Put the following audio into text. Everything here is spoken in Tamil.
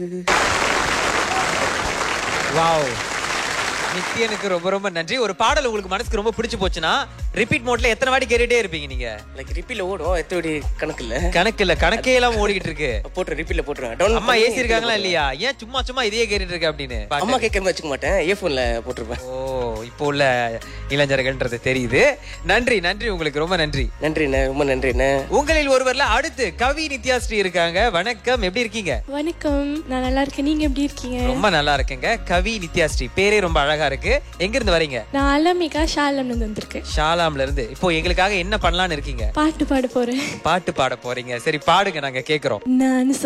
வாவ் நித்யனுக்கு ரொம்ப ரொம்ப நன்றி ஒரு பாடல் உங்களுக்கு மனசுக்கு ரொம்ப பிடிச்சு போச்சுன்னா ரிப்பீட் மோட்ல எத்தனை வாட்டி கேட்டுட்டே இருப்பீங்க நீங்க லைக் ரிப்பீல ஓடும் எத்தோடி கணக்கு இல்ல கணக்கு இல்ல கணக்கே எல்லாம் ஓடிக்கிட்டு இருக்கு போட்டு ரிப்பீல போட்டுருவேன் டவுன் அம்மா ஏசி இருக்காங்களா இல்லையா ஏன் சும்மா சும்மா இதையே கேட்டுட்டு இருக்க அப்படின்னு அம்மா கேட்கற மாதிரி வச்சுக்க மாட்டேன் இயர்ஃபோன்ல போட்டிருப்பேன் ஓ இப்போ உள்ள இளைஞர்கள்ன்றது தெரியுது நன்றி நன்றி உங்களுக்கு ரொம்ப நன்றி நன்றிண்ணே ரொம்ப நன்றிண்ணே உங்களில் ஒருவர்ல அடுத்து கவி நித்யாஸ்ரீ இருக்காங்க வணக்கம் எப்படி இருக்கீங்க வணக்கம் நான் நல்லா இருக்கேன் நீங்க எப்படி இருக்கீங்க ரொம்ப நல்லா இருக்குங்க கவி நித்யாஸ்ரீ பேரே ரொம்ப அழகா இருக்கு எங்க இருந்து வரீங்க நான் அலமிகா ஷாலம்ல இருந்து வந்திருக்கேன் ஷாலாம்ல இருந்து இப்போ எங்களுக்காக என்ன பண்ணலாம்னு இருக்கீங்க பாட்டு பாட போறேன் பாட்டு பாட போறீங்க சரி பாடுங்க நாங்க கேக்குறோம் நான்